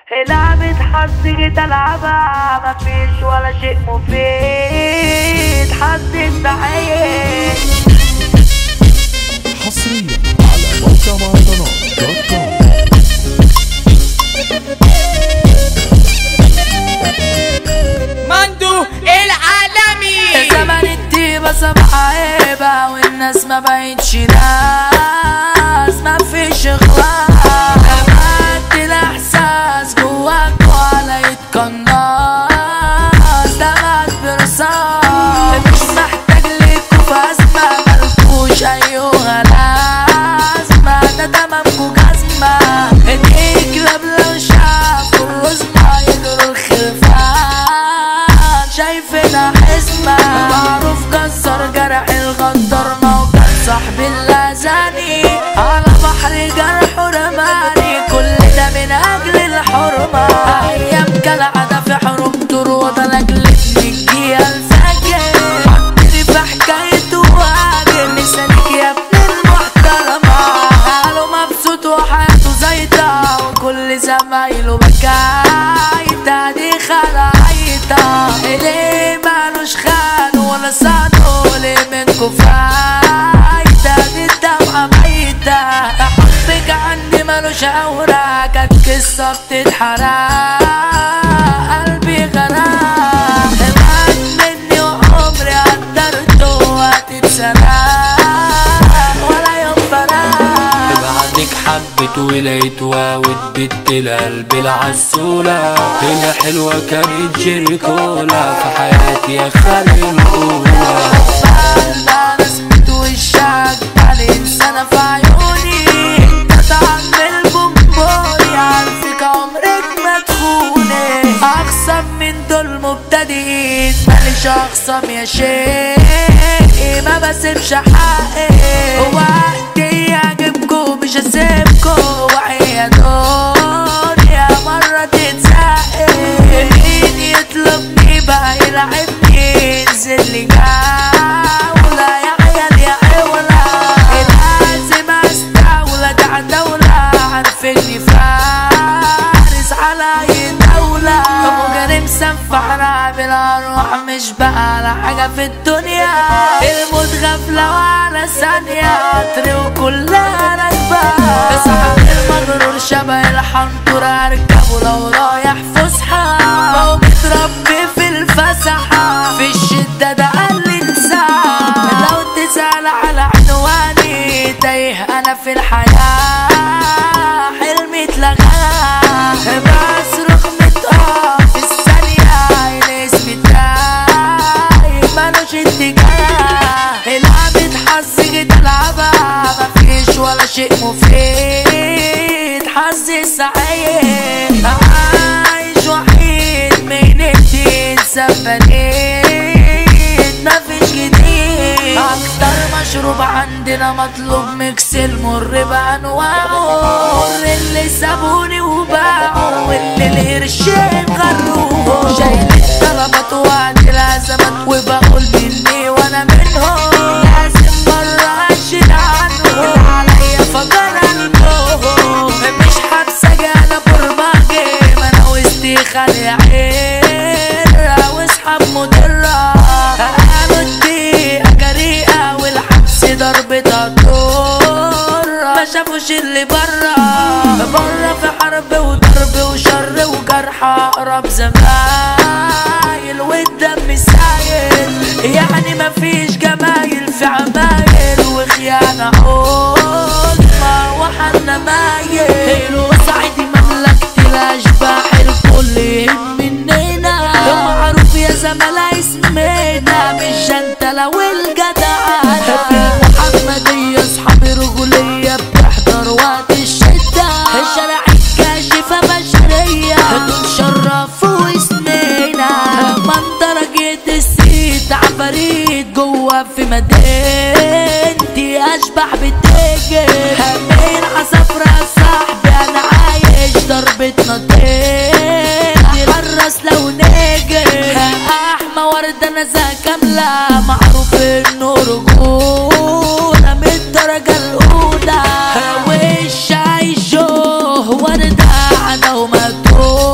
لعبة حظ جيت العبها مفيش ولا شيء مفيد حظ التحية حصريا على موقع مهرجانات دوت كوم مندو العالمي زمن الطيبة صباح عيبة والناس ما بقتش ناس مفيش اخلاق أبعد الإحساس جواك ولا يتقناص ده مات برصاص مش محتاج ليكوا في أزمة ملكوش أيها لازمة ده تمامكوا جزمة إيديك قبل شافوا الرزمة يجروا الخلفان شايفنا حزمة معروف كسر جرح الغدار موجود صاحب اللازاني على بحر جرح رماني كل ده من أجل الحرمة أيام كالعادة في حروب طرود لأجل نجي الفجر حطني في حكاية واجر لسانك يا ابن المحترمة قالوا مبسوط وحياته زيطة وكل زمايله بكايتة دي خلايطة ليه مالوش خان ولا صانو ليه منكو فايتة دي الدمعة ميتة حبك عندي مالوش أوراق كانت قصة بتتحرق قلبي غرام مات مني وعمري قدرته وهتتسرق ولا يوم فراق بعدك حبت ولقيت واود بنت القلب العسولة هنا حلوة كانت جيريكولا في حياتي يا خالي الأولى بقى رسمة وشك على إنسانة في عيوني انت طعم البونبوني عارفك عمرك ما تخوني أخصم من دول مبتدئين ماليش أخصم يا شيخ ما بسيبش حقي وقتي يعجبكوا مش هسيبكوا وعي يا دنيا مرة تتسقي مين يطلبني بقى يلعبني ينزل لي جولة يا عيال يا عولة لازم استولى ده عدولة عارفني فارس على اي دولة مجرم سفحنا بالأروح مش بقى على حاجة في الدنيا الموت غفلة وعلى ثانية قطر وكلها راكبة صاحب المغرور شبه الحنطور اركبه لو رايح فسحة هو متربي في الفسحة في الشدة ده قال لي انساه لو تسأل على عنواني تايه انا في الحياة حلمي اتلغى بصرخ متقف في الثانية الاسم بتاعي مالوش اتجاه لعبة حظ جيت العبها مفيش ولا شيء مفيد حظي سعيد عايش وحيد من الدين سفنيت مفيش جديد اكتر مشروب عندنا مطلوب ميكس المر بانواعه اللي سابوني وباعوا واللي القرشين غروه شايلين طلبات وعد الازمات وبقول مني وانا منهم لازم مرة اشيل عنهم عليا فجر قلبهم مش حابسة جانا برمجي ما انا وسطي خالي عيرة واصحاب مضرة قالوا الدقيقة جريئة والحبس ضربتها طرة ما شافوش اللي برا برا في حرب وضرب وشر وجرح اقرب زمايل والدم سايل يعني مفيش جمايل في عمايل وخيانة عظمى وحنا مايل وصعيدي مملكة الأشباح الكل يهم مننا معروف يا زملاء اسمنا مش انت لو الجدعانة في المحمدية اصحابي رجولية بتحضر وقت الشدة شارع الكاشفة بشرية دول شرفوا اسمنا منطرة جيت السيت عفاريت جوا في مدينتي اشبح بتجري همين عصفرة صاحبي انا عايش ضربتنا تاني حرس لو نجري احمى وردة نزهة كاملة معروف انه رجولة من الدرجة الاولى وش عايشه وردة عنه ومكتوب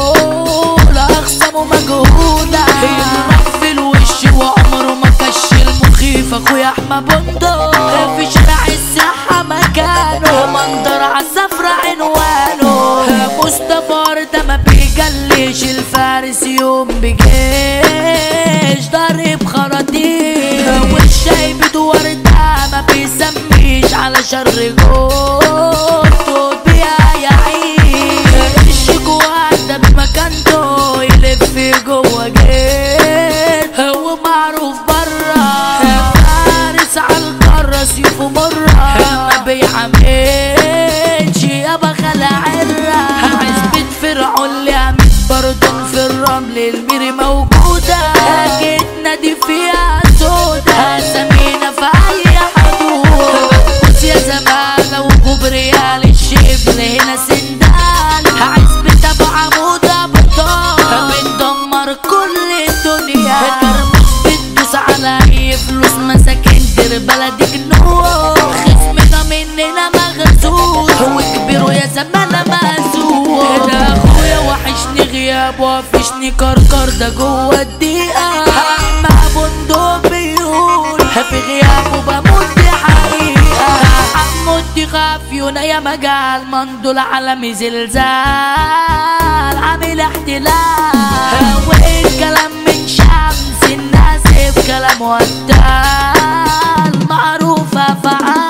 وردة ما بيجلش الفارس يوم بجيش ضارب خراطيم والشاي وردة ما بيسميش على شر جوته بيها يعيش الشيك وردة بمكانته يلف جوه جيت هو معروف برا فارس عالقارة سيوفه مرة ما بيعملش يابا خلع عرة عزبة فرعون لعمت برضن في الرمل الميري موجودة جيتنا دي فيها سودا سمينا في أي حدود بص يا زمان وكبريال الشبل هنا سندال عزبة أبو عمودة بطال بندمر كل الدنيا كرموس بتدوس على أي فلوس مساكين دير بلدك نور خصمنا مننا مغزول هو كبير ويا زمانة مهزول ده أخويا وحشني غياب وافشني كركر ده جوه الدقيقة مع بندق بيقول في غيابه بموت دي حقيقة حمود دي خافيونا يا مجال مندول عالمي زلزال عامل احتلال والكلام من شمس الناس في كلام ودال معروفة فعال